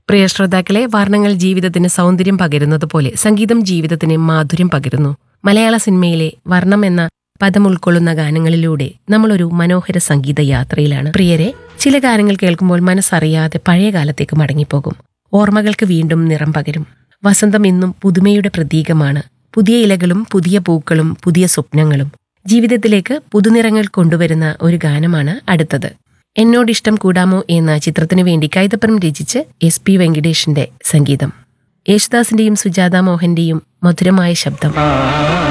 പ്രിയ ശ്രോതാക്കളെ വർണ്ണങ്ങൾ ജീവിതത്തിന് സൗന്ദര്യം പകരുന്നത് പോലെ സംഗീതം ജീവിതത്തിന് മാധുര്യം പകരുന്നു മലയാള സിനിമയിലെ വർണ്ണം എന്ന പദം ഉൾക്കൊള്ളുന്ന ഗാനങ്ങളിലൂടെ നമ്മളൊരു മനോഹര സംഗീത യാത്രയിലാണ് പ്രിയരെ ചില ഗാനങ്ങൾ കേൾക്കുമ്പോൾ മനസ്സറിയാതെ പഴയ കാലത്തേക്ക് മടങ്ങിപ്പോകും ഓർമ്മകൾക്ക് വീണ്ടും നിറം പകരും വസന്തം ഇന്നും പുതുമയുടെ പ്രതീകമാണ് പുതിയ ഇലകളും പുതിയ പൂക്കളും പുതിയ സ്വപ്നങ്ങളും ജീവിതത്തിലേക്ക് പുതുനിറങ്ങൾ കൊണ്ടുവരുന്ന ഒരു ഗാനമാണ് അടുത്തത് എന്നോടിഷ്ടം കൂടാമോ എന്ന ചിത്രത്തിനു വേണ്ടി കൈതപ്പുറം രചിച്ച് എസ് പി വെങ്കടേഷിന്റെ സംഗീതം യേശുദാസിന്റെയും സുജാത മോഹന്റെയും മധുരമായ ശബ്ദം